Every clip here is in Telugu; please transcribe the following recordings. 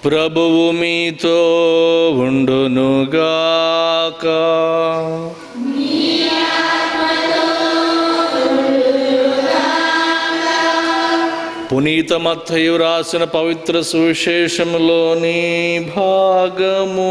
ప్రభువు మీతో ఉండునుగాక పునీత మత్తయు రాసిన పవిత్ర సువిశేషములోని భాగము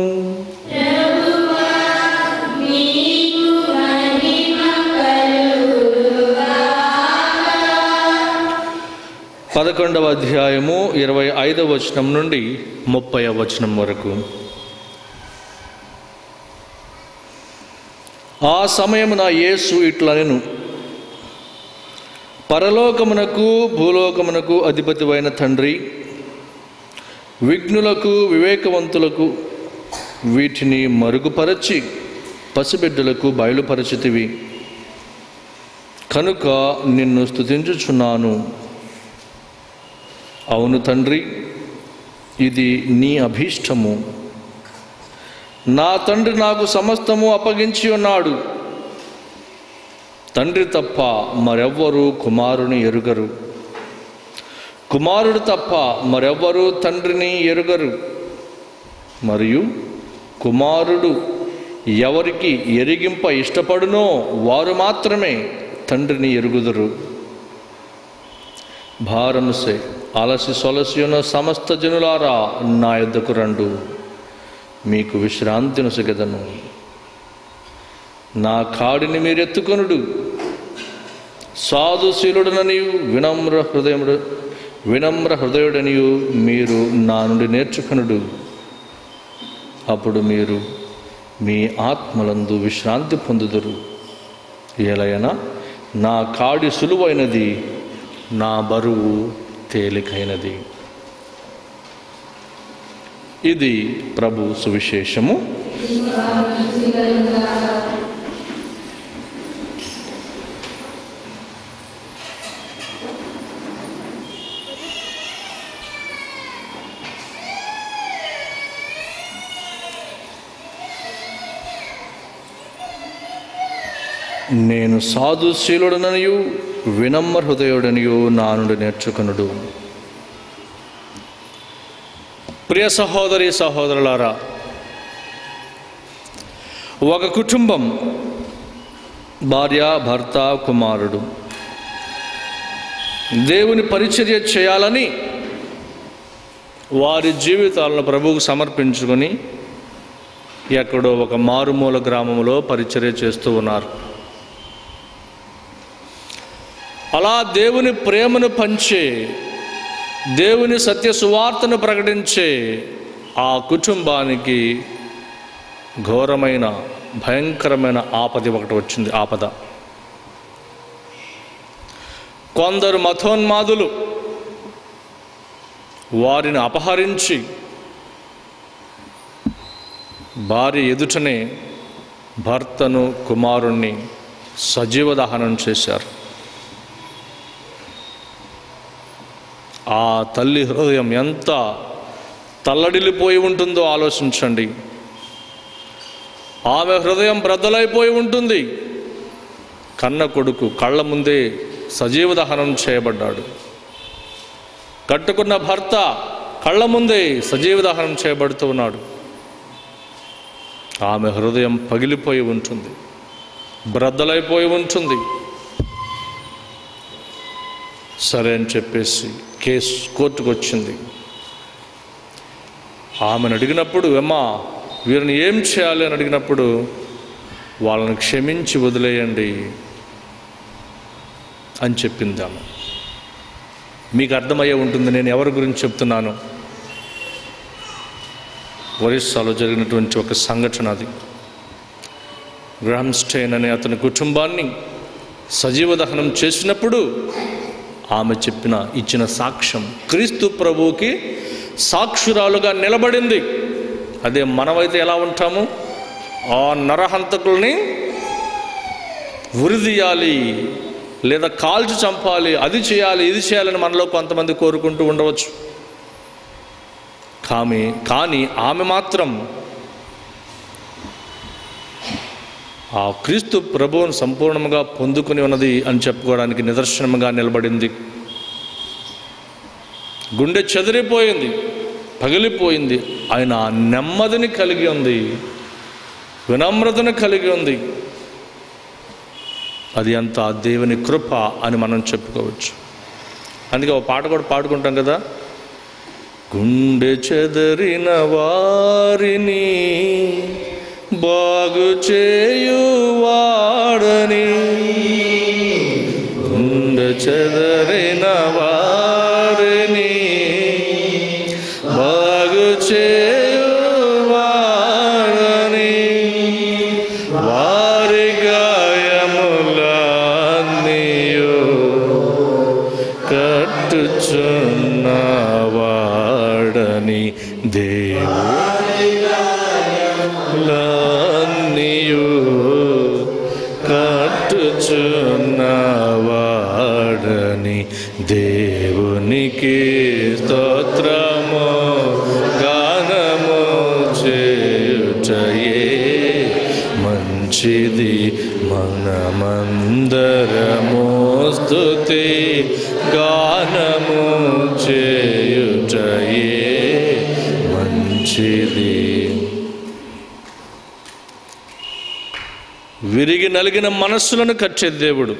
పదకొండవ అధ్యాయము ఇరవై ఐదవ వచనం నుండి ముప్పై వచనం వరకు ఆ సమయమున యేసు ఇట్లనెను పరలోకమునకు భూలోకమునకు అధిపతివైన తండ్రి విఘ్నులకు వివేకవంతులకు వీటిని మరుగుపరచి పసిబిడ్డలకు బయలుపరచితివి కనుక నిన్ను స్తుతించుచున్నాను అవును తండ్రి ఇది నీ అభీష్టము నా తండ్రి నాకు సమస్తము అప్పగించి ఉన్నాడు తండ్రి తప్ప మరెవ్వరూ కుమారుని ఎరుగరు కుమారుడు తప్ప మరెవ్వరూ తండ్రిని ఎరుగరు మరియు కుమారుడు ఎవరికి ఎరిగింప ఇష్టపడునో వారు మాత్రమే తండ్రిని ఎరుగుదురు భారముసే అలసి సొలసి ఉన్న సమస్త జనులారా నా యొద్దకు రండు మీకు విశ్రాంతి నొసగదను నా కాడిని మీరు ఎత్తుకొనుడు సాధుశీలుడననియు వినమ్ర హృదయముడు వినమ్ర హృదయుడనియు మీరు నా నుండి నేర్చుకొనుడు అప్పుడు మీరు మీ ఆత్మలందు విశ్రాంతి పొందుదురు ఎలయనా నా కాడి సులువైనది నా బరువు తేలికైనది ఇది ప్రభు సువిశేషము నేను సాధుశీలుడననియు వినమ్ర హృదయుడనియు నా నుండి నేర్చుకునుడు ప్రియ సహోదరి సహోదరులారా ఒక కుటుంబం భార్య భర్త కుమారుడు దేవుని పరిచర్య చేయాలని వారి జీవితాలను ప్రభువుకు సమర్పించుకొని ఎక్కడో ఒక మారుమూల గ్రామంలో పరిచర్య చేస్తూ ఉన్నారు అలా దేవుని ప్రేమను పంచే దేవుని సత్య సువార్తను ప్రకటించే ఆ కుటుంబానికి ఘోరమైన భయంకరమైన ఆపద ఒకటి వచ్చింది ఆపద కొందరు మథోన్మాదులు వారిని అపహరించి భార్య ఎదుటనే భర్తను కుమారుణ్ణి సజీవ దహనం చేశారు ఆ తల్లి హృదయం ఎంత తల్లడిల్లిపోయి ఉంటుందో ఆలోచించండి ఆమె హృదయం బ్రద్దలైపోయి ఉంటుంది కన్న కొడుకు కళ్ళ ముందే సజీవ దహనం చేయబడ్డాడు కట్టుకున్న భర్త కళ్ళ ముందే సజీవ దహనం చేయబడుతూ ఉన్నాడు ఆమె హృదయం పగిలిపోయి ఉంటుంది బ్రద్దలైపోయి ఉంటుంది సరే అని చెప్పేసి కేసు కోర్టుకు వచ్చింది ఆమెను అడిగినప్పుడు అమ్మా వీరిని ఏం చేయాలి అని అడిగినప్పుడు వాళ్ళని క్షమించి వదిలేయండి అని చెప్పింది ఆమె మీకు అర్థమయ్యే ఉంటుంది నేను ఎవరి గురించి చెప్తున్నాను ఒరిస్సాలో జరిగినటువంటి ఒక సంఘటన అది గ్రామ్స్టైన్ అనే అతని కుటుంబాన్ని సజీవ దహనం చేసినప్పుడు ఆమె చెప్పిన ఇచ్చిన సాక్ష్యం క్రీస్తు ప్రభువుకి సాక్షురాలుగా నిలబడింది అదే మనమైతే ఎలా ఉంటాము ఆ నరహంతకుల్ని ఉరిదీయాలి లేదా కాల్చి చంపాలి అది చేయాలి ఇది చేయాలని మనలో కొంతమంది కోరుకుంటూ ఉండవచ్చు కామె కానీ ఆమె మాత్రం ఆ క్రీస్తు ప్రభువును సంపూర్ణంగా పొందుకుని ఉన్నది అని చెప్పుకోవడానికి నిదర్శనముగా నిలబడింది గుండె చెదిరిపోయింది పగిలిపోయింది ఆయన నెమ్మదిని కలిగి ఉంది వినమ్రతను కలిగి ఉంది అది అంత దేవుని కృప అని మనం చెప్పుకోవచ్చు అందుకే ఒక పాట కూడా పాడుకుంటాం కదా గుండె చెదరిన వారిని బాగు చేయువాడని గుండె చెదరిన వారిని బాగు చేయువాడని వారి గాయములన్నీయు కట్టుచున్నవాడని దేవులన్నీయు కట్టుచున్నవాడని దేవునికి స్తోత్రము గానము చేయుటయే మంచిది మనమందరము స్తుతి గానము చేయుటయే మంచిది విరిగి నలిగిన మనస్సులను కట్టే దేవుడు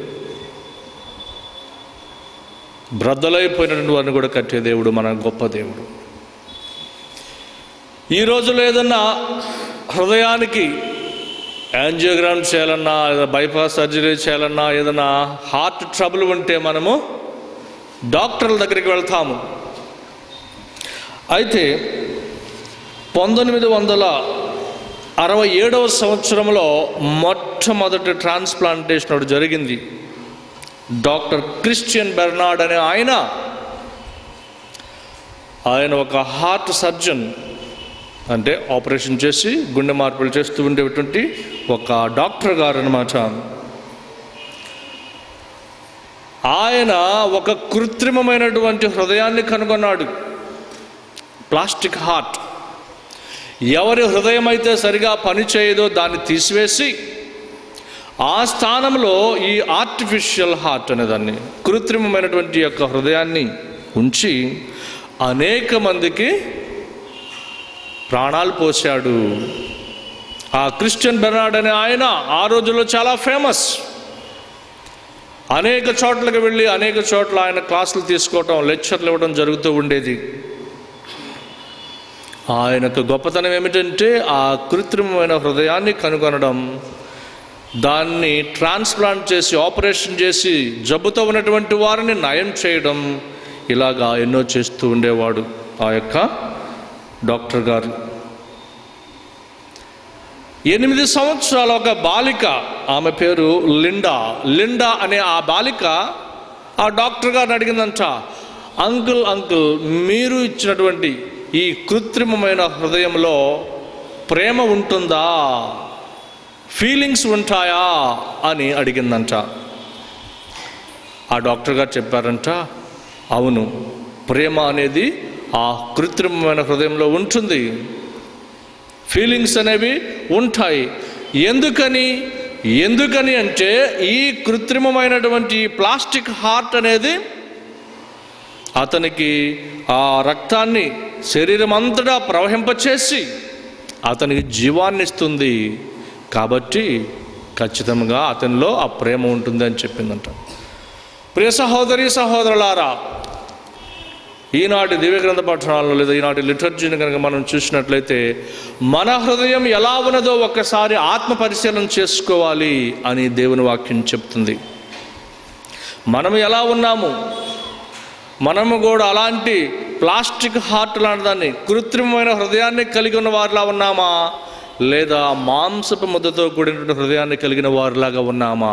బ్రద్దలైపోయినటువంటి వారిని కూడా కట్టే దేవుడు మన గొప్ప దేవుడు ఈ రోజులో ఏదన్నా హృదయానికి యాంజియోగ్రామ్ చేయాలన్నా లేదా బైపాస్ సర్జరీ చేయాలన్నా ఏదైనా హార్ట్ ట్రబుల్ ఉంటే మనము డాక్టర్ల దగ్గరికి వెళ్తాము అయితే పంతొమ్మిది వందల అరవై ఏడవ సంవత్సరంలో మొట్టమొదటి ట్రాన్స్ప్లాంటేషన్ ఒకటి జరిగింది డాక్టర్ క్రిస్టియన్ బెర్నాడ్ అనే ఆయన ఆయన ఒక హార్ట్ సర్జన్ అంటే ఆపరేషన్ చేసి గుండె మార్పులు చేస్తూ ఉండేటువంటి ఒక డాక్టర్ గారు అనమాట ఆయన ఒక కృత్రిమమైనటువంటి హృదయాన్ని కనుగొన్నాడు ప్లాస్టిక్ హార్ట్ ఎవరి హృదయం అయితే సరిగా పనిచేయదో దాన్ని తీసివేసి ఆ స్థానంలో ఈ ఆర్టిఫిషియల్ హార్ట్ అనేదాన్ని కృత్రిమమైనటువంటి యొక్క హృదయాన్ని ఉంచి అనేక మందికి ప్రాణాలు పోశాడు ఆ క్రిస్టియన్ బెర్నాడ్ అనే ఆయన ఆ రోజుల్లో చాలా ఫేమస్ అనేక చోట్లకు వెళ్ళి అనేక చోట్ల ఆయన క్లాసులు తీసుకోవటం లెక్చర్లు ఇవ్వడం జరుగుతూ ఉండేది ఆయనకు గొప్పతనం ఏమిటంటే ఆ కృత్రిమమైన హృదయాన్ని కనుగొనడం దాన్ని ట్రాన్స్ప్లాంట్ చేసి ఆపరేషన్ చేసి జబ్బుతో ఉన్నటువంటి వారిని నయం చేయడం ఇలాగా ఎన్నో చేస్తూ ఉండేవాడు ఆ యొక్క డాక్టర్ గారు ఎనిమిది సంవత్సరాల ఒక బాలిక ఆమె పేరు లిండా లిండా అనే ఆ బాలిక ఆ డాక్టర్ గారిని అడిగిందంట అంకుల్ అంకుల్ మీరు ఇచ్చినటువంటి ఈ కృత్రిమమైన హృదయంలో ప్రేమ ఉంటుందా ఫీలింగ్స్ ఉంటాయా అని అడిగిందంట ఆ డాక్టర్ గారు చెప్పారంట అవును ప్రేమ అనేది ఆ కృత్రిమమైన హృదయంలో ఉంటుంది ఫీలింగ్స్ అనేవి ఉంటాయి ఎందుకని ఎందుకని అంటే ఈ కృత్రిమమైనటువంటి ఈ ప్లాస్టిక్ హార్ట్ అనేది అతనికి ఆ రక్తాన్ని శరీరం అంతటా ప్రవహింపచేసి అతనికి జీవాన్ని ఇస్తుంది కాబట్టి ఖచ్చితంగా అతనిలో ఆ ప్రేమ ఉంటుంది అని చెప్పిందంట ప్రియ సహోదరి సహోదరులారా ఈనాటి దివ్యగ్రంథ పఠనాల్లో లేదా ఈనాటి లిటర్జీని కనుక మనం చూసినట్లయితే మన హృదయం ఎలా ఉన్నదో ఒక్కసారి ఆత్మ పరిశీలన చేసుకోవాలి అని దేవుని వాక్యం చెప్తుంది మనం ఎలా ఉన్నాము మనము కూడా అలాంటి ప్లాస్టిక్ హార్ట్ లాంటి దాన్ని కృత్రిమమైన హృదయాన్ని కలిగి ఉన్న వారిలా ఉన్నామా లేదా మాంసపు ముద్దతో కూడినటువంటి హృదయాన్ని కలిగిన వారిలాగా ఉన్నామా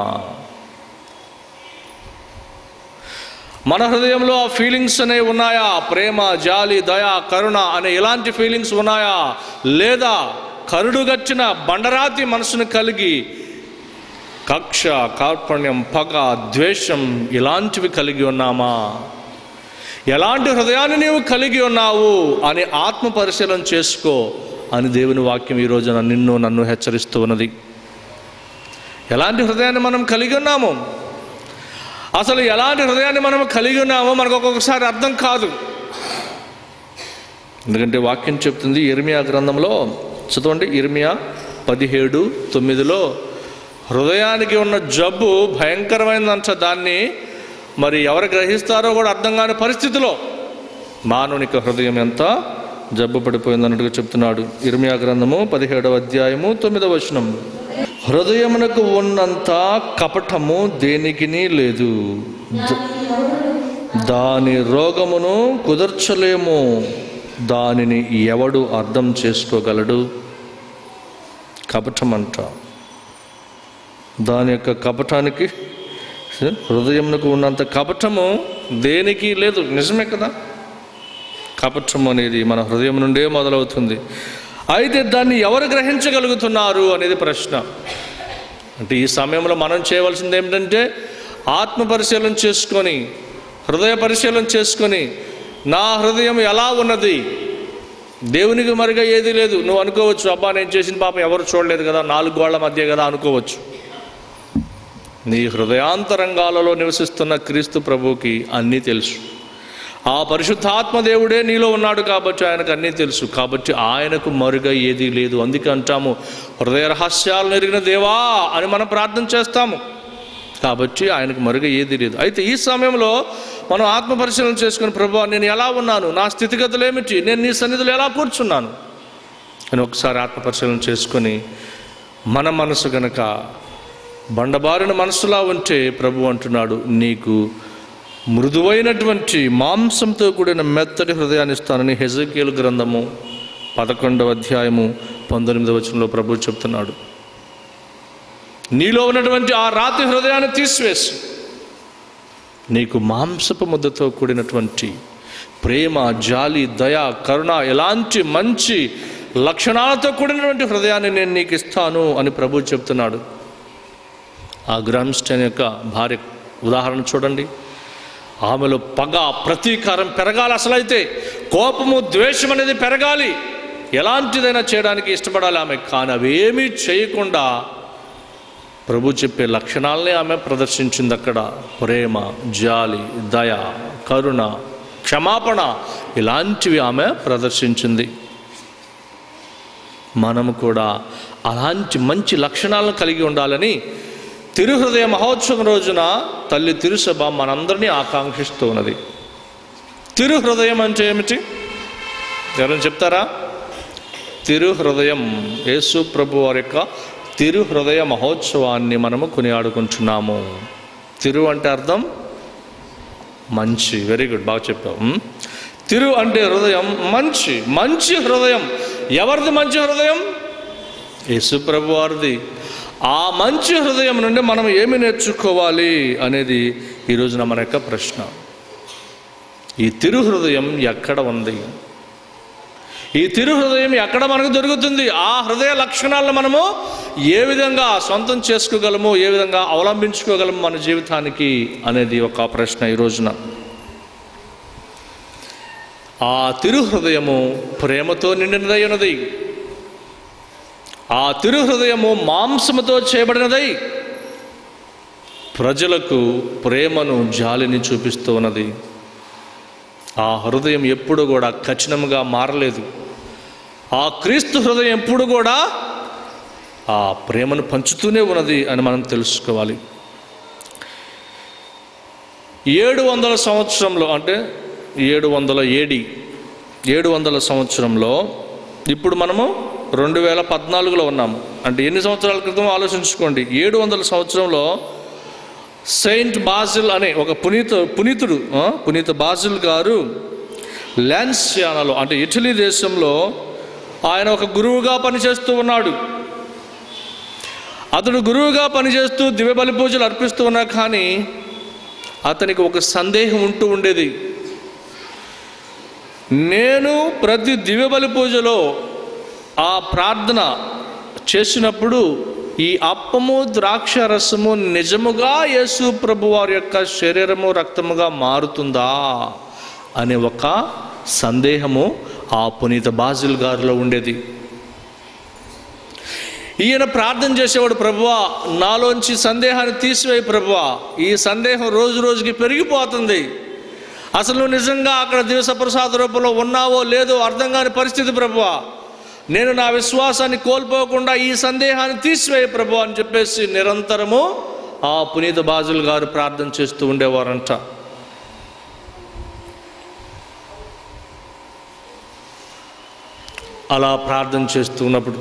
మన హృదయంలో ఆ ఫీలింగ్స్ అనేవి ఉన్నాయా ప్రేమ జాలి దయ కరుణ అనే ఇలాంటి ఫీలింగ్స్ ఉన్నాయా లేదా కరుడుగచ్చిన బండరాతి మనసును కలిగి కక్ష కార్పణ్యం పగ ద్వేషం ఇలాంటివి కలిగి ఉన్నామా ఎలాంటి హృదయాన్ని నీవు కలిగి ఉన్నావు అని ఆత్మ పరిశీలన చేసుకో అని దేవుని వాక్యం ఈ రోజున నిన్ను నన్ను హెచ్చరిస్తూ ఉన్నది ఎలాంటి హృదయాన్ని మనం కలిగి ఉన్నాము అసలు ఎలాంటి హృదయాన్ని మనం కలిగి ఉన్నామో మనకు ఒక్కొక్కసారి అర్థం కాదు ఎందుకంటే వాక్యం చెప్తుంది ఇర్మియా గ్రంథంలో చదవండి ఇర్మియా పదిహేడు తొమ్మిదిలో హృదయానికి ఉన్న జబ్బు భయంకరమైనదంట దాన్ని మరి ఎవరు గ్రహిస్తారో కూడా అర్థం కాని పరిస్థితిలో మానవునికి హృదయం ఎంత జబ్బు పడిపోయింది అన్నట్టుగా చెప్తున్నాడు ఇర్మియా గ్రంథము పదిహేడవ అధ్యాయము తొమ్మిదవ వచనం హృదయమునకు ఉన్నంత కపటము దేనికిని లేదు ద- దాని రోగమును కుదర్చలేము దానిని ఎవడు అర్థం చేసుకోగలడు కపటం అంట దాని యొక్క కపటానికి హృదయమునకు ఉన్నంత కపటము దేనికి లేదు నిజమే కదా కపటం అనేది మన హృదయం నుండే మొదలవుతుంది అయితే దాన్ని ఎవరు గ్రహించగలుగుతున్నారు అనేది ప్రశ్న అంటే ఈ సమయంలో మనం చేయవలసింది ఏమిటంటే ఆత్మ పరిశీలన చేసుకొని హృదయ పరిశీలన చేసుకొని నా హృదయం ఎలా ఉన్నది దేవునికి మరిగా ఏది లేదు నువ్వు అనుకోవచ్చు అబ్బా నేను చేసిన పాపం ఎవరు చూడలేదు కదా నాలుగు గోళ్ల మధ్య కదా అనుకోవచ్చు నీ హృదయాంతరంగాలలో నివసిస్తున్న క్రీస్తు ప్రభువుకి అన్నీ తెలుసు ఆ పరిశుద్ధాత్మ దేవుడే నీలో ఉన్నాడు కాబట్టి ఆయనకు అన్నీ తెలుసు కాబట్టి ఆయనకు మరుగా ఏదీ లేదు అందుకే అంటాము హృదయ రహస్యాలు ఎరిగిన దేవా అని మనం ప్రార్థన చేస్తాము కాబట్టి ఆయనకు మరుగా ఏదీ లేదు అయితే ఈ సమయంలో మనం ఆత్మ పరిశీలన చేసుకుని ప్రభు నేను ఎలా ఉన్నాను నా స్థితిగతులు ఏమిటి నేను నీ సన్నిధిలో ఎలా కూర్చున్నాను అని ఒకసారి ఆత్మ పరిశీలన చేసుకొని మన మనసు గనక బండబారిన మనసులా ఉంటే ప్రభు అంటున్నాడు నీకు మృదువైనటువంటి మాంసంతో కూడిన మెత్తటి హృదయాన్ని ఇస్తానని హెజకేలు గ్రంథము పదకొండవ అధ్యాయము పంతొమ్మిదవ వచనంలో ప్రభు చెప్తున్నాడు నీలో ఉన్నటువంటి ఆ రాతి హృదయాన్ని తీసివేసి నీకు మాంసపు ముద్దతో కూడినటువంటి ప్రేమ జాలి దయ కరుణ ఎలాంటి మంచి లక్షణాలతో కూడినటువంటి హృదయాన్ని నేను నీకు ఇస్తాను అని ప్రభు చెప్తున్నాడు ఆ గ్రామ్స్టైన్ యొక్క భార్య ఉదాహరణ చూడండి ఆమెలో పగ ప్రతీకారం పెరగాలి అసలైతే కోపము ద్వేషం అనేది పెరగాలి ఎలాంటిదైనా చేయడానికి ఇష్టపడాలి ఆమె కానీ అవేమీ చేయకుండా ప్రభు చెప్పే లక్షణాలనే ఆమె ప్రదర్శించింది అక్కడ ప్రేమ జాలి దయ కరుణ క్షమాపణ ఇలాంటివి ఆమె ప్రదర్శించింది మనము కూడా అలాంటి మంచి లక్షణాలను కలిగి ఉండాలని తిరుహృదయ మహోత్సవం రోజున తల్లి తిరుసభ మనందరినీ ఆకాంక్షిస్తూ ఉన్నది తిరుహృదయం అంటే ఏమిటి ఎవరైనా చెప్తారా తిరుహృదయం యేసు ప్రభు వారి యొక్క తిరుహృదయ మహోత్సవాన్ని మనము కొనియాడుకుంటున్నాము తిరు అంటే అర్థం మంచి వెరీ గుడ్ బాగా చెప్పావు ఉమ్. తిరు అంటే హృదయం మంచి మంచి హృదయం ఎవరిది మంచి హృదయం యేసు ప్రభు వారిది ఆ మంచి హృదయం నుండి మనం ఏమి నేర్చుకోవాలి అనేది ఈ రోజున మన యొక్క ప్రశ్న ఈ తిరు హృదయం ఎక్కడ ఉంది ఈ తిరు హృదయం ఎక్కడ మనకు దొరుకుతుంది ఆ హృదయ లక్షణాలను మనము ఏ విధంగా సొంతం చేసుకోగలము ఏ విధంగా అవలంబించుకోగలము మన జీవితానికి అనేది ఒక ప్రశ్న ఈ రోజున ఆ తిరు హృదయము ప్రేమతో నిండినదై ఉన్నది ఆ తిరు హృదయము మాంసముతో చేయబడినదై ప్రజలకు ప్రేమను జాలిని చూపిస్తూ ఉన్నది ఆ హృదయం ఎప్పుడు కూడా కఠినముగా మారలేదు ఆ క్రీస్తు హృదయం ఎప్పుడు కూడా ఆ ప్రేమను పంచుతూనే ఉన్నది అని మనం తెలుసుకోవాలి ఏడు వందల సంవత్సరంలో అంటే ఏడు వందల ఏడి ఏడు వందల సంవత్సరంలో ఇప్పుడు మనము రెండు వేల పద్నాలుగులో ఉన్నాము అంటే ఎన్ని సంవత్సరాల క్రితం ఆలోచించుకోండి ఏడు వందల సంవత్సరంలో సెయింట్ బాజిల్ అనే ఒక పునీత పునీతుడు ఆ, పునీత బాజిల్ గారు ల్యాన్సియానాలో అంటే ఇటలీ దేశంలో ఆయన ఒక గురువుగా పనిచేస్తూ ఉన్నాడు అతడు గురువుగా పనిచేస్తూ దివ్య బలి పూజలు అర్పిస్తూ ఉన్నా కానీ అతనికి ఒక సందేహం ఉంటూ ఉండేది నేను ప్రతి దివ్య బలి పూజలో ఆ ప్రార్థన చేసినప్పుడు ఈ అప్పము ద్రాక్ష రసము నిజముగా యేసు ప్రభు వారి యొక్క శరీరము రక్తముగా మారుతుందా అనే ఒక సందేహము ఆ పునీత బాజిల్ గారిలో ఉండేది ఈయన ప్రార్థన చేసేవాడు ప్రభువా నాలోంచి సందేహాన్ని తీసివేయి ప్రభువా ఈ సందేహం రోజు రోజుకి పెరిగిపోతుంది అసలు నువ్వు నిజంగా అక్కడ దివస ప్రసాద రూపంలో ఉన్నావో లేదో అర్థం కాని పరిస్థితి ప్రభువా నేను నా విశ్వాసాన్ని కోల్పోకుండా ఈ సందేహాన్ని తీసివేయ ప్రభు అని చెప్పేసి నిరంతరము ఆ పునీత బాజుల్ గారు ప్రార్థన చేస్తూ ఉండేవారంట అలా ప్రార్థన చేస్తూ ఉన్నప్పుడు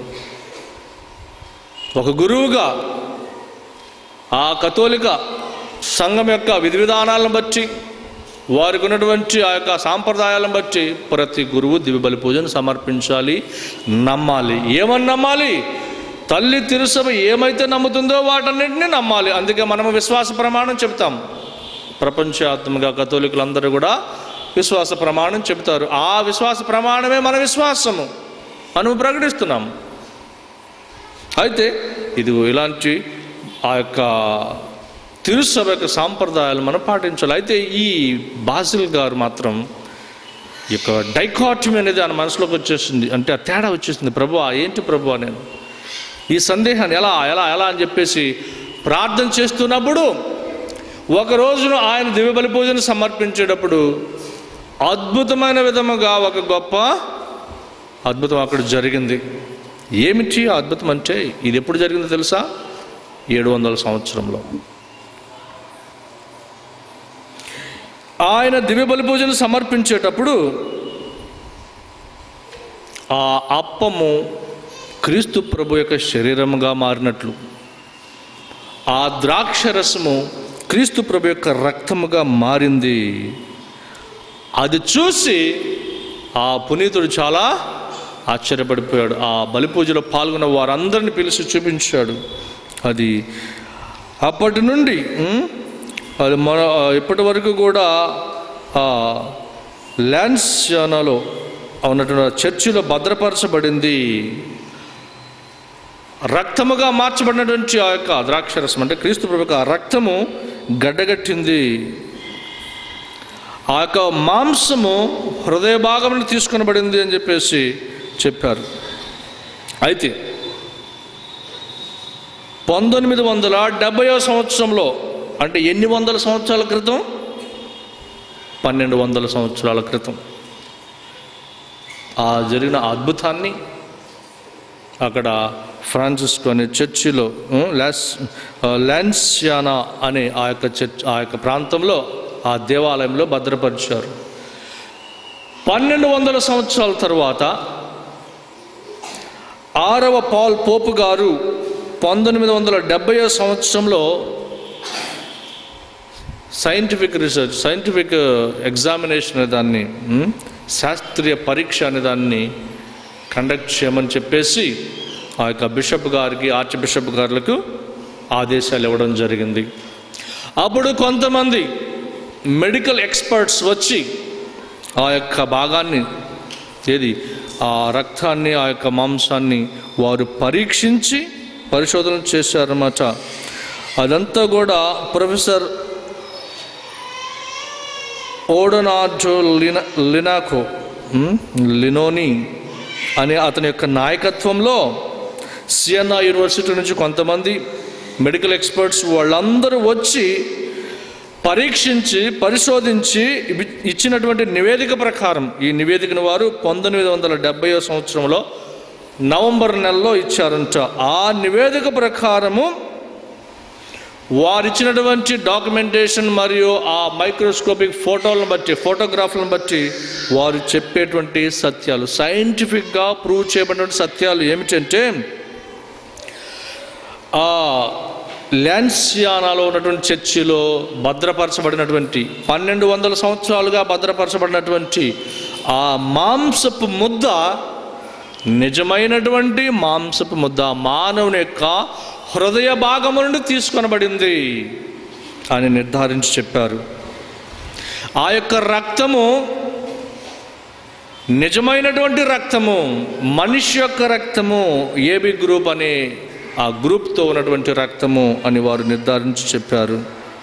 ఒక గురువుగా ఆ కథోలిక సంఘం యొక్క విధి విధానాలను బట్టి వారికి ఉన్నటువంటి ఆ యొక్క సాంప్రదాయాలను బట్టి ప్రతి గురువు దివ్య బలి పూజను సమర్పించాలి నమ్మాలి ఏమని నమ్మాలి తల్లి తిరుసభ ఏమైతే నమ్ముతుందో వాటన్నింటినీ నమ్మాలి అందుకే మనము విశ్వాస ప్రమాణం చెప్తాం ప్రపంచాత్మక కథోలికులందరూ కూడా విశ్వాస ప్రమాణం చెబుతారు ఆ విశ్వాస ప్రమాణమే మన విశ్వాసము మనము ప్రకటిస్తున్నాం అయితే ఇది ఇలాంటి ఆ యొక్క తిరుసభ యొక్క సాంప్రదాయాలు మనం పాటించాలి అయితే ఈ బాసిల్ గారు మాత్రం ఈ యొక్క డైకాటమీ అనేది ఆయన మనసులోకి వచ్చేసింది అంటే ఆ తేడా వచ్చేసింది ప్రభు ఏంటి ప్రభు నేను ఈ సందేహాన్ని ఎలా ఎలా ఎలా అని చెప్పేసి ప్రార్థన చేస్తున్నప్పుడు ఒక రోజున ఆయన దివ్య బలి పూజను సమర్పించేటప్పుడు అద్భుతమైన విధముగా ఒక గొప్ప అద్భుతం అక్కడ జరిగింది ఏమిటి ఆ అద్భుతం అంటే ఇది ఎప్పుడు జరిగిందో తెలుసా ఏడు వందల సంవత్సరంలో ఆయన దివ్య బలి పూజను సమర్పించేటప్పుడు ఆ అప్పము క్రీస్తు ప్రభు యొక్క శరీరముగా మారినట్లు ఆ ద్రాక్ష రసము క్రీస్తు ప్రభు యొక్క రక్తముగా మారింది అది చూసి ఆ పునీతుడు చాలా ఆశ్చర్యపడిపోయాడు ఆ బలి పూజలో పాల్గొన్న వారందరిని పిలిచి చూపించాడు అది అప్పటి నుండి ఉం, అది మన ఇప్పటి వరకు కూడా ఆ ల్యాన్స్యానాలో ఉన్నటువంటి చర్చిలో భద్రపరచబడింది రక్తముగా మార్చబడినటువంటి ఆ యొక్క ద్రాక్షరసం అంటే క్రీస్తు ప్రభు యొక్క రక్తము గడ్డగట్టింది ఆ యొక్క మాంసము హృదయ భాగంలో తీసుకొనబడింది అని చెప్పేసి చెప్పారు అయితే పంతొమ్మిది వందల డెబ్బయో సంవత్సరంలో అంటే ఎన్ని వందల సంవత్సరాల క్రితం పన్నెండు వందల సంవత్సరాల క్రితం ఆ జరిగిన అద్భుతాన్ని అక్కడ ఫ్రాన్సిస్కో అనే చర్చిలో ఉం, లాస్ ఆ, లాన్సియానా అనే ఆ యొక్క చర్చ్ ఆ యొక్క ప్రాంతంలో ఆ దేవాలయంలో భద్రపరిచారు పన్నెండు వందల సంవత్సరాల తర్వాత ఆరవ పాల్ పోపు గారు పంతొమ్మిది వందల డెబ్బై సంవత్సరంలో సైంటిఫిక్ రీసెర్చ్ సైంటిఫిక్ ఎగ్జామినేషన్ అనే దాన్ని ఉం, శాస్త్రీయ పరీక్ష అనే దాన్ని కండక్ట్ చేయమని చెప్పేసి ఆ యొక్క బిషప్ గారికి ఆర్చ్ బిషప్ గారులకు ఆదేశాలు ఇవ్వడం జరిగింది అప్పుడు కొంతమంది మెడికల్ ఎక్స్పర్ట్స్ వచ్చి ఆ యొక్క భాగాన్ని ఏది ఆ రక్తాన్ని ఆ యొక్క మాంసాన్ని వారు పరీక్షించి పరిశోధన చేశారన్నమాట అదంతా కూడా ప్రొఫెసర్ ఓడనార్జో లిన లినాకో ఉమ్, లినోని అనే అతని యొక్క నాయకత్వంలో సిఎన్ఆ యూనివర్సిటీ నుంచి కొంతమంది మెడికల్ ఎక్స్పర్ట్స్ వాళ్ళందరూ వచ్చి పరీక్షించి పరిశోధించి ఇవి- ఇచ్చినటువంటి నివేదిక ప్రకారం ఈ నివేదికను వారు పంతొమ్మిది వందల డెబ్బై సంవత్సరంలో నవంబర్ నెలలో ఇచ్చారంట ఆ నివేదిక ప్రకారము వారిచ్చినటువంటి డాక్యుమెంటేషన్ మరియు ఆ మైక్రోస్కోపిక్ ఫోటోలను బట్టి ఫోటోగ్రాఫ్లను బట్టి వారు చెప్పేటువంటి సత్యాలు సైంటిఫిక్గా ప్రూవ్ చేయబడినటువంటి సత్యాలు ఏమిటంటే ఆ ల్యాన్సియానాలో ఉన్నటువంటి చర్చిలో భద్రపరచబడినటువంటి పన్నెండు వందల సంవత్సరాలుగా భద్రపరచబడినటువంటి ఆ మాంసపు ముద్ద నిజమైనటువంటి మాంసపు ముద్ద మానవుని యొక్క హృదయ భాగము నుండి తీసుకొనబడింది అని నిర్ధారించి చెప్పారు ఆ యొక్క రక్తము నిజమైనటువంటి రక్తము మనిషి యొక్క రక్తము ఏబి గ్రూప్ అనే ఆ గ్రూప్తో ఉన్నటువంటి రక్తము అని వారు నిర్ధారించి చెప్పారు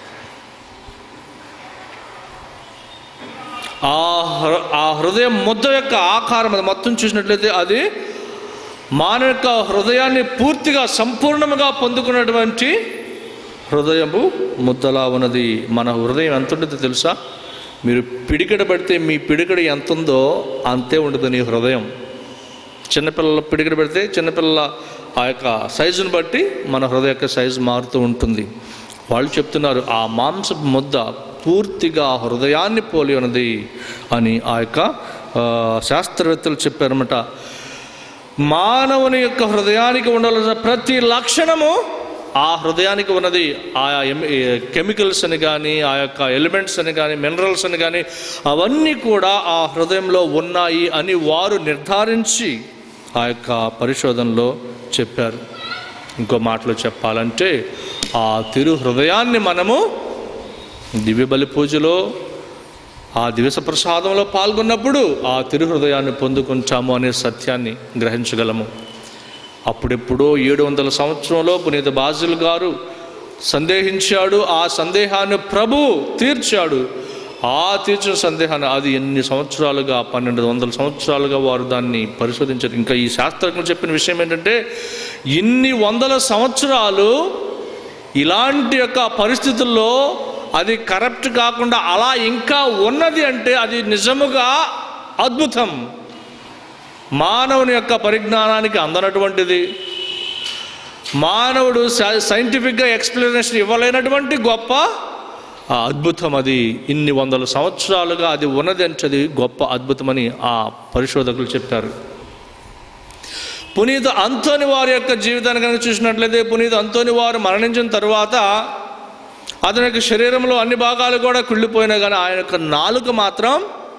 ఆ హృ- ఆ హృదయం ముద్ద యొక్క ఆకారం అది మొత్తం చూసినట్లయితే అది మానవ యొక్క హృదయాన్ని పూర్తిగా సంపూర్ణముగా పొందుకున్నటువంటి హృదయము ముద్దలా ఉన్నది మన హృదయం ఎంత ఉంటుందో తెలుసా మీరు పిడికడ పడితే మీ పిడికడ ఎంత ఉందో అంతే ఉంటుంది నీ హృదయం చిన్నపిల్లల పిడికడ పెడితే చిన్నపిల్లల ఆ యొక్క సైజుని బట్టి మన హృదయ యొక్క సైజు మారుతూ ఉంటుంది వాళ్ళు చెప్తున్నారు ఆ మాంసపు ముద్ద పూర్తిగా హృదయాన్ని పోలి ఉన్నది అని ఆ యొక్క ఆ, శాస్త్రవేత్తలు చెప్పారన్నమాట మానవుని యొక్క హృదయానికి ఉండవలసిన ప్రతి లక్షణము ఆ హృదయానికి ఉన్నది ఆ ఎమ్- ఏ కెమికల్స్ అని కానీ ఆ యొక్క ఎలిమెంట్స్ అని కానీ మినరల్స్ అని కానీ అవన్నీ కూడా ఆ హృదయంలో ఉన్నాయి అని వారు నిర్ధారించి ఆ యొక్క పరిశోధనలో చెప్పారు ఇంకో మాటలో చెప్పాలంటే ఆ తిరు హృదయాన్ని మనము దివ్య బలి పూజలో ఆ దివస ప్రసాదంలో పాల్గొన్నప్పుడు ఆ తిరు హృదయాన్ని పొందుకుంటాము అనే సత్యాన్ని గ్రహించగలము అప్పుడెప్పుడో ఏడు వందల సంవత్సరంలో పునీత బాజిల్ గారు సందేహించాడు ఆ సందేహాన్ని ప్రభు తీర్చాడు ఆ తీర్చిన సందేహాన్ని అది ఎన్ని సంవత్సరాలుగా పన్నెండు వందల సంవత్సరాలుగా వారు దాన్ని పరిశోధించారు ఇంకా ఈ శాస్త్రజ్ఞులు చెప్పిన విషయం ఏంటంటే ఇన్ని వందల సంవత్సరాలు ఇలాంటి యొక్క పరిస్థితుల్లో అది కరప్ట్ కాకుండా అలా ఇంకా ఉన్నది అంటే అది నిజముగా అద్భుతం మానవుని యొక్క పరిజ్ఞానానికి అందనటువంటిది మానవుడు సై- సైంటిఫిక్గా ఎక్స్ప్లెనేషన్ ఇవ్వలేనటువంటి గొప్ప ఆ అద్భుతం అది ఇన్ని వందల సంవత్సరాలుగా అది ఉన్నది అంటే అది గొప్ప అద్భుతమని ఆ పరిశోధకులు చెప్పారు పునీత అంతోని వారి యొక్క జీవితాన్ని కనుక చూసినట్లయితే పునీత అంతోని వారు మరణించిన తరువాత అతని యొక్క శరీరంలో అన్ని భాగాలు కూడా కుళ్ళిపోయినా కానీ ఆయన యొక్క నాలుక మాత్రం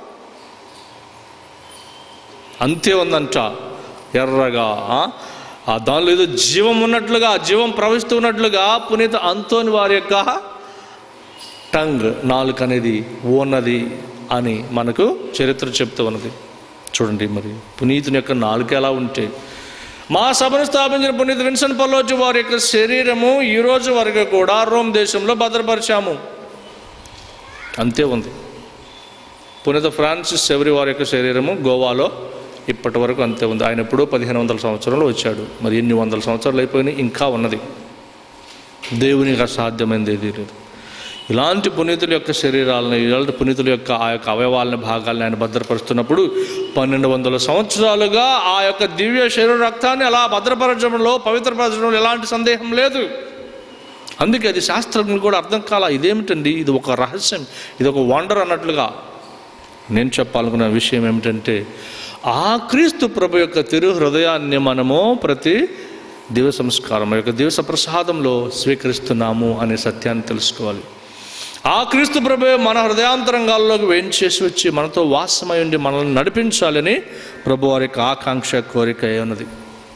అంతే ఉందంట ఎర్రగా ఆ? ఆ దానిలో ఏదో జీవం ఉన్నట్లుగా జీవం ప్రవహిస్తున్నట్లుగా పునీత అంతోని వారి యొక్క టంగ్ నాలుక అనేది ఉన్నది అని మనకు చరిత్ర చెప్తూ ఉన్నది చూడండి మరి పునీతుని యొక్క నాలుక ఎలా ఉంటే మా సభను స్థాపించిన పునీత విన్సెంట్ పల్లోజు వారి యొక్క శరీరము ఈ రోజు వరకు కూడా రోమ్ దేశంలో భద్రపరిచాము అంతే ఉంది పునీత ఫ్రాన్సిస్ ఎవరి వారి యొక్క శరీరము గోవాలో ఇప్పటి వరకు అంతే ఉంది ఆయన ఎప్పుడో పదిహేను వందల సంవత్సరంలో వచ్చాడు మరి ఎన్ని వందల సంవత్సరాలు అయిపోయినాయి ఇంకా ఉన్నది దేవునికి అసాధ్యమైనది ఏదీ లేదు ఇలాంటి పునీతుల యొక్క శరీరాలను ఇలాంటి పునీతుల యొక్క ఆ యొక్క అవయవాలని భాగాలను ఆయన భద్రపరుస్తున్నప్పుడు పన్నెండు వందల సంవత్సరాలుగా ఆ యొక్క దివ్య శరీర రక్తాన్ని అలా భద్రపరచడంలో పవిత్రపరచడంలో ఎలాంటి సందేహం లేదు అందుకే అది శాస్త్రజ్ఞులు కూడా అర్థం కాల ఇదేమిటండి ఇది ఒక రహస్యం ఇది ఒక వండర్ అన్నట్లుగా నేను చెప్పాలనుకున్న విషయం ఏమిటంటే ఆ క్రీస్తు ప్రభు యొక్క తిరు హృదయాన్ని మనము ప్రతి దివ సంస్కారం యొక్క దివస ప్రసాదంలో స్వీకరిస్తున్నాము అనే సత్యాన్ని తెలుసుకోవాలి ఆ క్రీస్తు ప్రభు మన హృదయాంతరంగాల్లోకి వేయించేసి వచ్చి మనతో వాసమై ఉండి మనల్ని నడిపించాలని ప్రభు వారి యొక్క ఆకాంక్ష కోరిక అయి ఉన్నది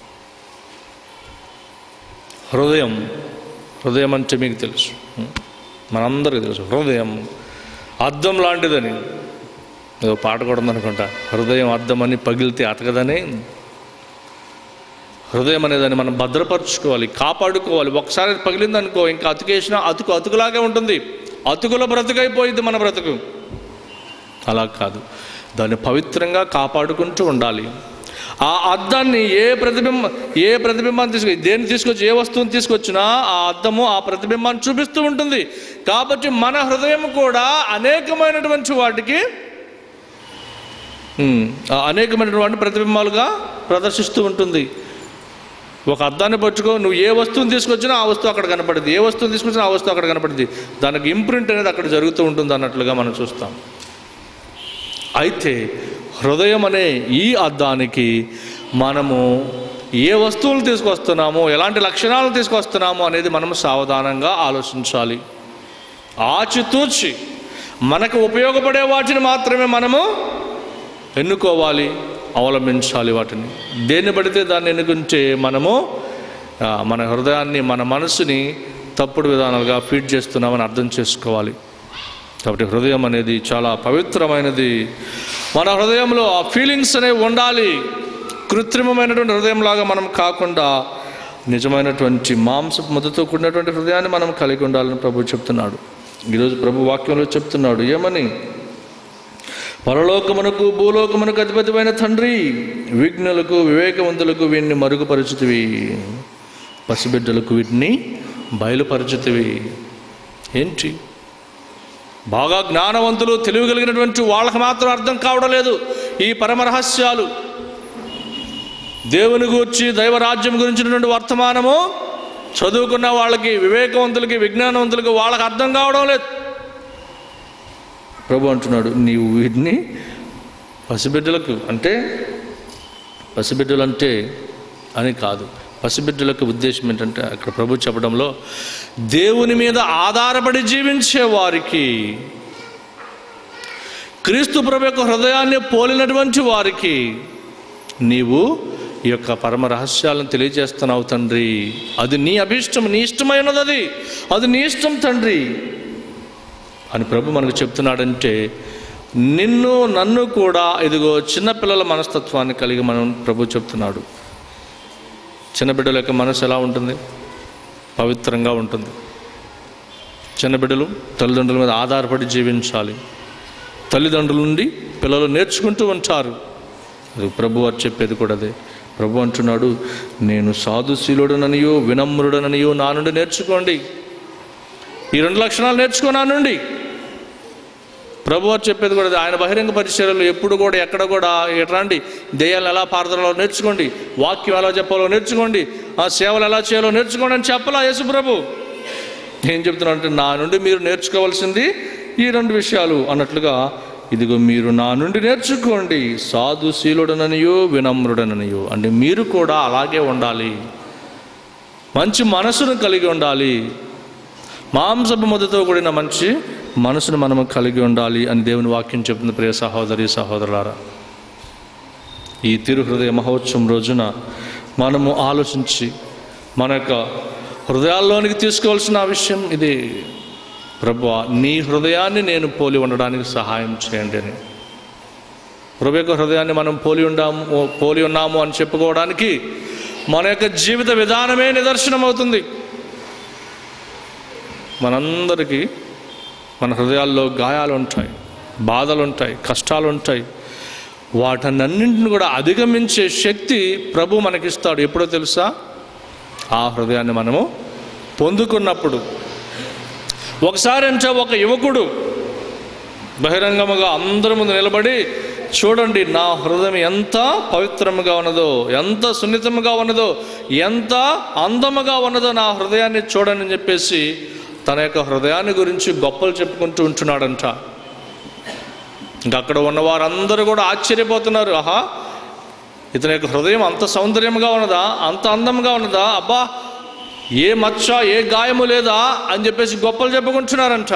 హృదయం హృదయం అంటే మీకు తెలుసు మనందరికీ తెలుసు హృదయం అద్దం లాంటిదని ఏదో పాట కూడా ఉందనుకుంటా హృదయం అద్దం అని పగిలితే అతకదని హృదయం అనేదాన్ని మనం భద్రపరచుకోవాలి కాపాడుకోవాలి ఒకసారి అది పగిలిందనుకో ఇంకా అతుకేసినా అతుకు అతుకులాగే ఉంటుంది అతుకులో బ్రతుకైపోయింది మన బ్రతుకు అలా కాదు దాన్ని పవిత్రంగా కాపాడుకుంటూ ఉండాలి ఆ అద్దాన్ని ఏ ప్రతిబింబ ఏ ప్రతిబింబాన్ని తీసుకు దేన్ని తీసుకొచ్చి ఏ వస్తువుని తీసుకొచ్చినా ఆ అద్దము ఆ ప్రతిబింబాన్ని చూపిస్తూ ఉంటుంది కాబట్టి మన హృదయం కూడా అనేకమైనటువంటి వాటికి ఉమ్, ఆ అనేకమైనటువంటి ప్రతిబింబాలుగా ప్రదర్శిస్తూ ఉంటుంది ఒక అద్దాన్ని పట్టుకో నువ్వు ఏ వస్తువుని తీసుకొచ్చినా ఆ వస్తువు అక్కడ కనపడింది ఏ వస్తువుని తీసుకొచ్చినా ఆ వస్తువు అక్కడ కనపడింది దానికి ఇంప్రింట్ అనేది అక్కడ జరుగుతూ ఉంటుంది అన్నట్లుగా మనం చూస్తాం అయితే హృదయం అనే ఈ అద్దానికి మనము ఏ వస్తువులు తీసుకొస్తున్నామో ఎలాంటి లక్షణాలను తీసుకొస్తున్నామో అనేది మనం సావధానంగా ఆలోచించాలి ఆచితూచి మనకు ఉపయోగపడే వాటిని మాత్రమే మనము ఎన్నుకోవాలి అవలంబించాలి వాటిని దేన్ని పడితే దాన్ని ఎన్నుకుంటే మనము ఆ, మన హృదయాన్ని మన మనసుని తప్పుడు విధానాలుగా ఫీడ్ చేస్తున్నామని అర్థం చేసుకోవాలి కాబట్టి హృదయం అనేది చాలా పవిత్రమైనది మన హృదయంలో ఆ ఫీలింగ్స్ అనేవి ఉండాలి కృత్రిమమైనటువంటి హృదయంలాగా మనం కాకుండా నిజమైనటువంటి మాంస ముద్దతో కూడినటువంటి హృదయాన్ని మనం కలిగి ఉండాలని ప్రభు చెప్తున్నాడు ఈరోజు ప్రభు వాక్యంలో చెప్తున్నాడు ఏమని పరలోకమునకు భూలోకమునకు అధిపతిమైన తండ్రి విఘ్నులకు వివేకవంతులకు వీటిని మరుగుపరుచుతివి పసిబిడ్డలకు వీటిని బయలుపరచుతివి ఏంటి బాగా జ్ఞానవంతులు తెలివి కలిగినటువంటి వాళ్ళకి మాత్రం అర్థం కావడం లేదు ఈ పరమరహస్యాలు దేవుని గురించి దైవరాజ్యం గురించినటువంటి వర్తమానము చదువుకున్న వాళ్ళకి వివేకవంతులకి విజ్ఞానవంతులకి వాళ్ళకి అర్థం కావడం లేదు ప్రభు అంటున్నాడు నీవు వీటిని పసిబిడ్డలకు అంటే పసిబిడ్డలు అంటే అని కాదు పసిబిడ్డలకు ఉద్దేశం ఏంటంటే అక్కడ ప్రభు చెప్పడంలో దేవుని మీద ఆధారపడి జీవించే వారికి క్రీస్తు ప్రభు యొక్క హృదయాన్ని పోలినటువంటి వారికి నీవు ఈ యొక్క పరమ రహస్యాలను తెలియజేస్తున్నావు తండ్రి అది నీ అభిష్టం నీ ఇష్టమైనది అది అది నీ ఇష్టం తండ్రి అని ప్రభు మనకు చెప్తున్నాడంటే నిన్ను నన్ను కూడా ఇదిగో చిన్నపిల్లల మనస్తత్వాన్ని కలిగి మనం ప్రభు చెప్తున్నాడు చిన్న బిడ్డల యొక్క మనసు ఎలా ఉంటుంది పవిత్రంగా ఉంటుంది చిన్న బిడ్డలు తల్లిదండ్రుల మీద ఆధారపడి జీవించాలి తల్లిదండ్రుల నుండి పిల్లలు నేర్చుకుంటూ ఉంటారు అది ప్రభు వారు చెప్పేది కూడా అదే ప్రభు అంటున్నాడు నేను సాధుశీలుడననియో వినమ్రుడననియో నా నుండి నేర్చుకోండి ఈ రెండు లక్షణాలు నేర్చుకో నా నుండి ప్రభు వారు చెప్పేది కూడా అదే. ఆయన బహిరంగ పరిచయాలు ఎప్పుడు కూడా ఎక్కడ కూడా ఎట్లాంటి దెయ్యాలు ఎలా పారదలో నేర్చుకోండి వాక్యం ఎలా చెప్పాలో నేర్చుకోండి ఆ సేవలు ఎలా చేయాలో నేర్చుకోండి అని చెప్పలా యేసు ప్రభు ఏం చెప్తున్నా అంటే నా నుండి మీరు నేర్చుకోవాల్సింది ఈ రెండు విషయాలు అన్నట్లుగా ఇదిగో మీరు నా నుండి నేర్చుకోండి సాధుశీలుడననియో వినమ్రుడననియో అంటే మీరు కూడా అలాగే ఉండాలి మంచి మనసును కలిగి ఉండాలి మాంసపు మొదతో కూడిన మంచి మనసును మనము కలిగి ఉండాలి అని దేవుని వాక్యం చెప్తుంది ప్రియ సహోదరి సహోదరులారా ఈ తిరు హృదయ మహోత్సవం రోజున మనము ఆలోచించి మన యొక్క హృదయాల్లోనికి తీసుకోవాల్సిన విషయం ఇది ప్రభు నీ హృదయాన్ని నేను పోలి ఉండడానికి సహాయం చేయండి అని ప్రభు యొక్క హృదయాన్ని మనం పోలి ఉండాము పోలి ఉన్నాము అని చెప్పుకోవడానికి మన యొక్క జీవిత విధానమే నిదర్శనం అవుతుంది మనందరికీ మన హృదయాల్లో గాయాలు ఉంటాయి బాధలు ఉంటాయి కష్టాలు ఉంటాయి వాటన్నింటిని కూడా అధిగమించే శక్తి ప్రభు మనకిస్తాడు ఎప్పుడో తెలుసా ఆ హృదయాన్ని మనము పొందుకున్నప్పుడు ఒకసారి అంటే ఒక యువకుడు బహిరంగముగా అందరి ముందు నిలబడి చూడండి నా హృదయం ఎంత పవిత్రముగా ఉన్నదో ఎంత సున్నితముగా ఉన్నదో ఎంత అందముగా ఉన్నదో నా హృదయాన్ని చూడండి అని చెప్పేసి తన యొక్క హృదయాన్ని గురించి గొప్పలు చెప్పుకుంటూ ఉంటున్నాడంట ఇంకా అక్కడ ఉన్న వారందరూ కూడా ఆశ్చర్యపోతున్నారు ఆహా ఇతని యొక్క హృదయం అంత సౌందర్యంగా ఉన్నదా అంత అందంగా ఉన్నదా అబ్బా ఏ మచ్చ ఏ గాయము లేదా అని చెప్పేసి గొప్పలు చెప్పుకుంటున్నారంట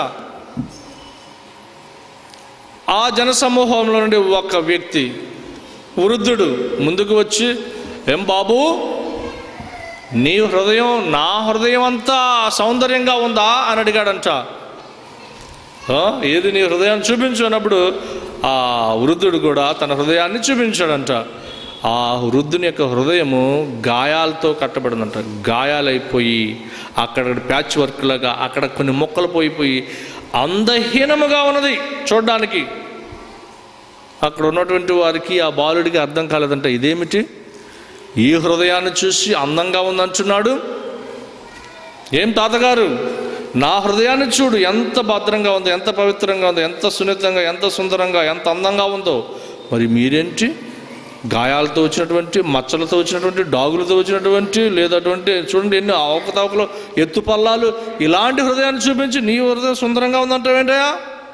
ఆ జనసమూహంలో నుండి ఒక వ్యక్తి వృద్ధుడు ముందుకు వచ్చి ఏం బాబు నీ హృదయం నా హృదయం అంతా సౌందర్యంగా ఉందా అని అడిగాడంట "ఆ, ఏది నీ హృదయాన్ని చూపించు అన్నప్పుడు ఆ వృద్ధుడు కూడా తన హృదయాన్ని చూపించాడంట ఆ వృద్ధుని యొక్క హృదయము గాయాలతో కట్టబడిందంట గాయాలైపోయి అక్కడ ప్యాచ్ వర్క్ లాగా అక్కడ కొన్ని మొక్కలు పోయిపోయి అందహీనముగా ఉన్నది చూడడానికి అక్కడ ఉన్నటువంటి వారికి ఆ బాలుడికి అర్థం కాలేదంట ఇదేమిటి ఈ హృదయాన్ని చూసి అందంగా ఉందంటున్నాడు ఏం తాతగారు నా హృదయాన్ని చూడు ఎంత భద్రంగా ఉందో ఎంత పవిత్రంగా ఉందో ఎంత సున్నితంగా ఎంత సుందరంగా ఎంత అందంగా ఉందో మరి మీరేంటి గాయాలతో వచ్చినటువంటి మచ్చలతో వచ్చినటువంటి డాగులతో వచ్చినటువంటి లేదటువంటి చూడండి ఎన్ని అవకతవకలు ఎత్తు పల్లాలు ఇలాంటి హృదయాన్ని చూపించి నీ హృదయం సుందరంగా ఉందంటావేంటయా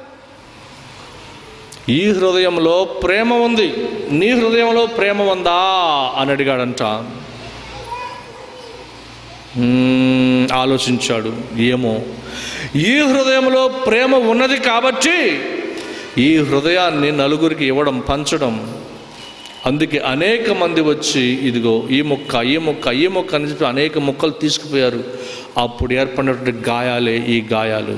ఈ హృదయంలో ప్రేమ ఉంది నీ హృదయంలో ప్రేమ ఉందా అని అడిగాడంట మ్మ్, ఆలోచించాడు ఏమో ఈ హృదయంలో ప్రేమ ఉన్నది కాబట్టి ఈ హృదయాన్ని నలుగురికి ఇవ్వడం పంచడం అందుకే అనేక మంది వచ్చి ఇదిగో ఈ మొక్క ఈ మొక్క ఈ మొక్క అని చెప్పి అనేక మొక్కలు తీసుకుపోయారు అప్పుడు ఏర్పడినటువంటి గాయాలే ఈ గాయాలు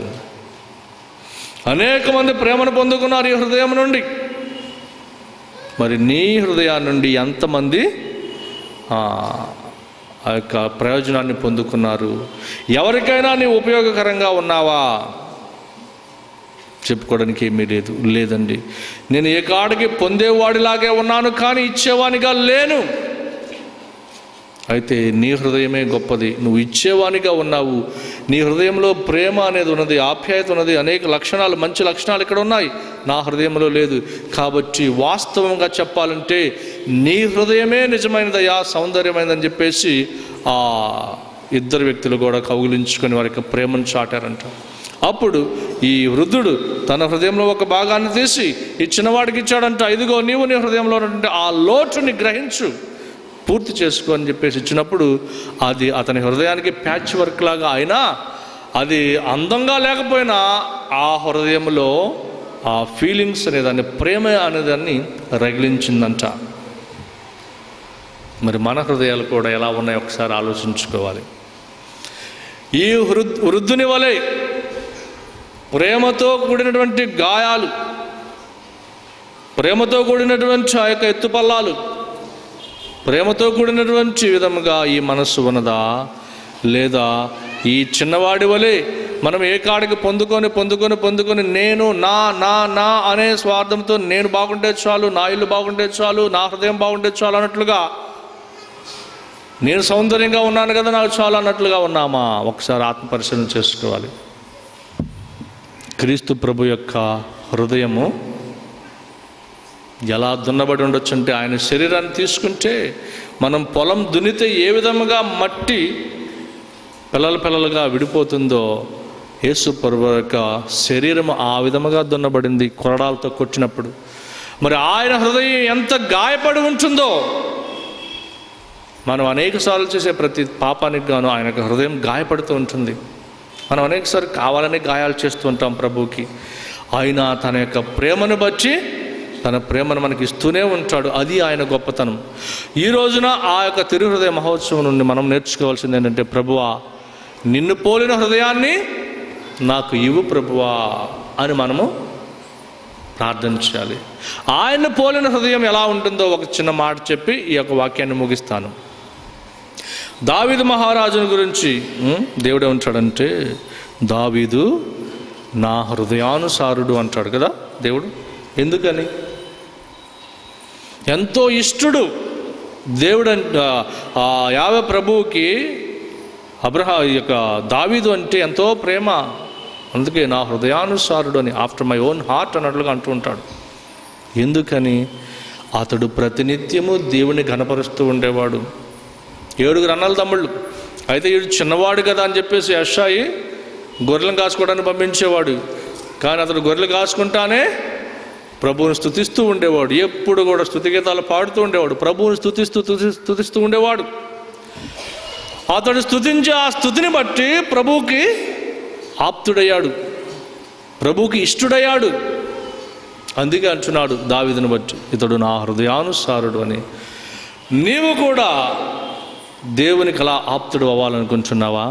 అనేక మంది ప్రేమను పొందుకున్నారు ఈ హృదయం నుండి మరి నీ హృదయాన్ని నుండి ఎంతమంది ఆ, ఆ యొక్క ప్రయోజనాన్ని పొందుకున్నారు ఎవరికైనా నీ ఉపయోగకరంగా ఉన్నావా చెప్పుకోవడానికి ఏమీ లేదు లేదండి నేను ఏ కాడికి పొందేవాడిలాగే ఉన్నాను కానీ ఇచ్చేవానిగా లేను అయితే నీ హృదయమే గొప్పది నువ్వు ఇచ్చేవానిగా ఉన్నావు నీ హృదయంలో ప్రేమ అనేది ఉన్నది ఆప్యాయత ఉన్నది అనేక లక్షణాలు మంచి లక్షణాలు ఇక్కడ ఉన్నాయి నా హృదయంలో లేదు కాబట్టి వాస్తవంగా చెప్పాలంటే నీ హృదయమే నిజమైనదయ్యా సౌందర్యమైనదని చెప్పేసి ఆ ఇద్దరు వ్యక్తులు కూడా కౌగిలించుకొని వారి యొక్క ప్రేమను చాటారంట అప్పుడు ఈ వృద్ధుడు తన హృదయంలో ఒక భాగాన్ని తీసి ఈ చిన్నవాడికి ఇచ్చాడంట ఇదిగో నీవు నీ హృదయంలో ఉన్నటువంటి ఆ లోటుని గ్రహించు పూర్తి చేసుకో అని చెప్పేసి ఇచ్చినప్పుడు అది అతని హృదయానికి ప్యాచ్ వర్క్ లాగా అయినా అది అందంగా లేకపోయినా ఆ హృదయంలో ఆ ఫీలింగ్స్ అనేదాన్ని ప్రేమ అనేదాన్ని రగిలించిందంట మరి మన హృదయాలు కూడా ఎలా ఉన్నాయో ఒకసారి ఆలోచించుకోవాలి ఈ వృద్ వృద్ధుని వలె ప్రేమతో కూడినటువంటి గాయాలు ప్రేమతో కూడినటువంటి ఆ యొక్క ఎత్తుపల్లాలు ప్రేమతో కూడినటువంటి విధముగా ఈ మనస్సు ఉన్నదా లేదా ఈ చిన్నవాడి వలె మనం ఏ కాడికి పొందుకొని పొందుకొని పొందుకొని నేను నా నా నా అనే స్వార్థంతో నేను బాగుంటే చాలు నా ఇల్లు బాగుంటే చాలు నా హృదయం బాగుంటే చాలు అన్నట్లుగా నేను సౌందర్యంగా ఉన్నాను కదా నాకు చాలు అన్నట్లుగా ఉన్నామా ఒకసారి ఆత్మ పరిశీలన చేసుకోవాలి క్రీస్తు ప్రభు యొక్క హృదయము ఎలా దున్నబడి ఉండొచ్చు అంటే ఆయన శరీరాన్ని తీసుకుంటే మనం పొలం దున్నితే ఏ విధముగా మట్టి పిల్లల పిల్లలుగా విడిపోతుందో యేసు ప్రభు యొక్క శరీరం ఆ విధముగా దున్నబడింది కొరడాలతో కొట్టినప్పుడు మరి ఆయన హృదయం ఎంత గాయపడి ఉంటుందో మనం అనేకసార్లు చేసే ప్రతి పాపానికి గాను ఆయన యొక్క హృదయం గాయపడుతూ ఉంటుంది మనం అనేకసార్లు కావాలని గాయాలు చేస్తూ ఉంటాం ప్రభువుకి ఆయన తన యొక్క ప్రేమను బట్టి తన ప్రేమను మనకి ఇస్తూనే ఉంటాడు అది ఆయన గొప్పతనం ఈ రోజున ఆ యొక్క తిరుహృదయ మహోత్సవం నుండి మనం నేర్చుకోవాల్సింది ఏంటంటే ప్రభువా నిన్ను పోలిన హృదయాన్ని నాకు ఇవ్వు ప్రభువా అని మనము ప్రార్థన చేయాలి ఆయన పోలిన హృదయం ఎలా ఉంటుందో ఒక చిన్న మాట చెప్పి ఈ యొక్క వాక్యాన్ని ముగిస్తాను దావీదు మహారాజుని గురించి ఉం, దేవుడు ఏమంటాడంటే దావీదు నా హృదయానుసారుడు అంటాడు కదా దేవుడు ఎందుకని ఎంతో ఇష్టడు దేవుడు అంట ఆ యావ ప్రభువుకి అబ్రహా ఈ యొక్క దావీదు అంటే ఎంతో ప్రేమ అందుకే నా హృదయానుసారుడు అని ఆఫ్టర్ మై ఓన్ హార్ట్ అన్నట్లుగా అంటూ ఉంటాడు ఎందుకని అతడు ప్రతినిత్యము దేవుని ఘనపరుస్తూ ఉండేవాడు ఏడుగురు అన్నల తమ్ముళ్ళు అయితే వీడు చిన్నవాడు కదా అని చెప్పేసి అషాయి గొర్రెలను కాసుకోవడానికి పంపించేవాడు కానీ అతడు గొర్రెలు కాసుకుంటానే ప్రభువుని స్థుతిస్తూ ఉండేవాడు ఎప్పుడు కూడా స్థుతి గీతాలు పాడుతూ ఉండేవాడు ప్రభువుని స్థుతిస్తూ స్తుతి- స్థుతిస్తూ ఉండేవాడు అతడు స్థుతించే ఆ స్థుతిని బట్టి ప్రభువుకి ఆప్తుడయ్యాడు ప్రభువుకి ఇష్టుడయ్యాడు అందుకే అంటున్నాడు దావిదుని బట్టి ఇతడు నా హృదయానుసారుడు అని నీవు కూడా దేవునికి అలా ఆప్తుడు అవ్వాలనుకుంటున్నావా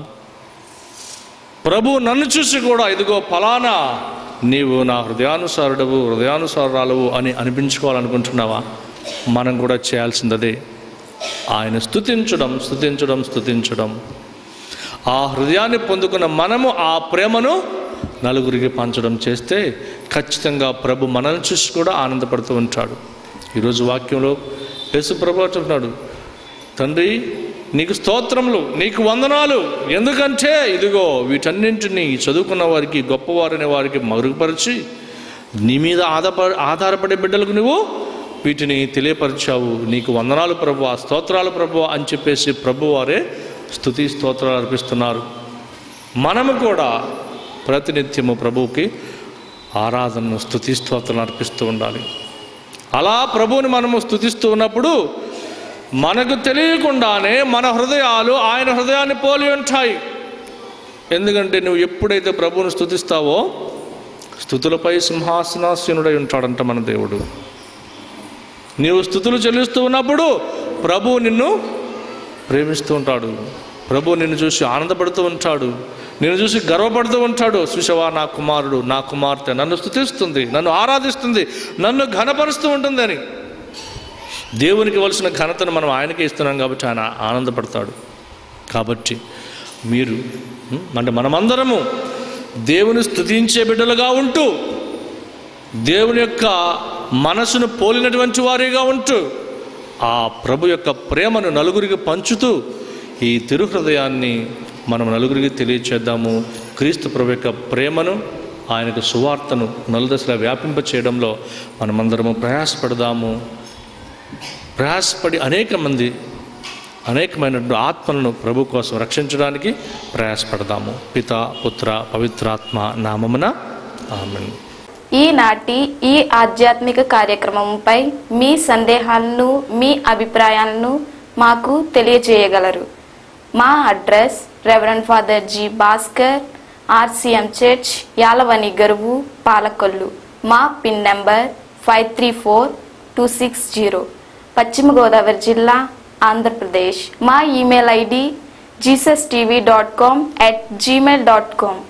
ప్రభు నన్ను చూసి కూడా ఇదిగో ఫలానా నీవు నా హృదయానుసారుడవు హృదయానుసారురాలవు అని అనిపించుకోవాలనుకుంటున్నావా మనం కూడా చేయాల్సిందదే ఆయన స్థుతించడం స్థుతించడం స్థుతించడం ఆ హృదయాన్ని పొందుకున్న మనము ఆ ప్రేమను నలుగురికి పంచడం చేస్తే ఖచ్చితంగా ప్రభు మనల్ని చూసి కూడా ఆనందపడుతూ ఉంటాడు ఈరోజు వాక్యంలో యేసు ప్రభు చెప్తున్నాడు తండ్రి నీకు స్తోత్రములు నీకు వందనాలు ఎందుకంటే ఇదిగో వీటన్నింటినీ చదువుకున్న వారికి గొప్పవారనే వారికి మరుగుపరిచి నీ మీద ఆధారప ఆధారపడే బిడ్డలకు నువ్వు వీటిని తెలియపరిచావు నీకు వందనాలు ప్రభు స్తోత్రాలు ప్రభు అని చెప్పేసి ప్రభు వారే స్థుతి స్తోత్రాలు అర్పిస్తున్నారు మనము కూడా ప్రతినిత్యము ప్రభువుకి ఆరాధనను స్థుతి స్తోత్రాలు అర్పిస్తూ ఉండాలి అలా ప్రభువుని మనము స్థుతిస్తూ ఉన్నప్పుడు మనకు తెలియకుండానే మన హృదయాలు ఆయన హృదయాన్ని పోలి ఉంటాయి ఎందుకంటే నువ్వు ఎప్పుడైతే ప్రభువుని స్థుతిస్తావో స్థుతులపై సింహాసనాసీనుడై ఉంటాడంట మన దేవుడు నీవు స్థుతులు చెల్లిస్తూ ఉన్నప్పుడు ప్రభువు నిన్ను ప్రేమిస్తూ ఉంటాడు ప్రభు నిన్ను చూసి ఆనందపడుతూ ఉంటాడు నిన్ను చూసి గర్వపడుతూ ఉంటాడు సుషవా నా కుమారుడు నా కుమార్తె నన్ను స్థుతిస్తుంది నన్ను ఆరాధిస్తుంది నన్ను ఘనపరుస్తూ ఉంటుంది అని దేవునికి ఇవ్వాల్సిన ఘనతను మనం ఆయనకే ఇస్తున్నాం కాబట్టి ఆయన ఆనందపడతాడు కాబట్టి మీరు ఉం, అంటే మనమందరము దేవుని స్తుతించే బిడ్డలుగా ఉంటూ దేవుని యొక్క మనసును పోలినటువంటి వారిగా ఉంటూ ఆ ప్రభు యొక్క ప్రేమను నలుగురికి పంచుతూ ఈ తిరుహృదయాన్ని మనం నలుగురికి తెలియచేద్దాము క్రీస్తు ప్రభు యొక్క ప్రేమను ఆయనకు సువార్తను నలుదశలా వ్యాపింప చేయడంలో మనమందరము ప్రయాసపడదాము ప్రయాసపడి అనేక మంది అనేకమైనటువంటి ఆత్మలను ప్రభు కోసం రక్షించడానికి ప్రయాసపడదాము పిత పుత్ర పవిత్రాత్మ నామమున ఆమెన్ ఈనాటి ఈ ఆధ్యాత్మిక కార్యక్రమంపై మీ సందేహాలను మీ అభిప్రాయాలను మాకు తెలియజేయగలరు మా address reverend father G Bhaskar RCM church Yalavani Garuvu Palakollu మా pin number five three four two six zero పశ్చిమ గోదావరి జిల్లా ఆంధ్రప్రదేశ్ మా email ID Jesus TV dot com at Gmail dot com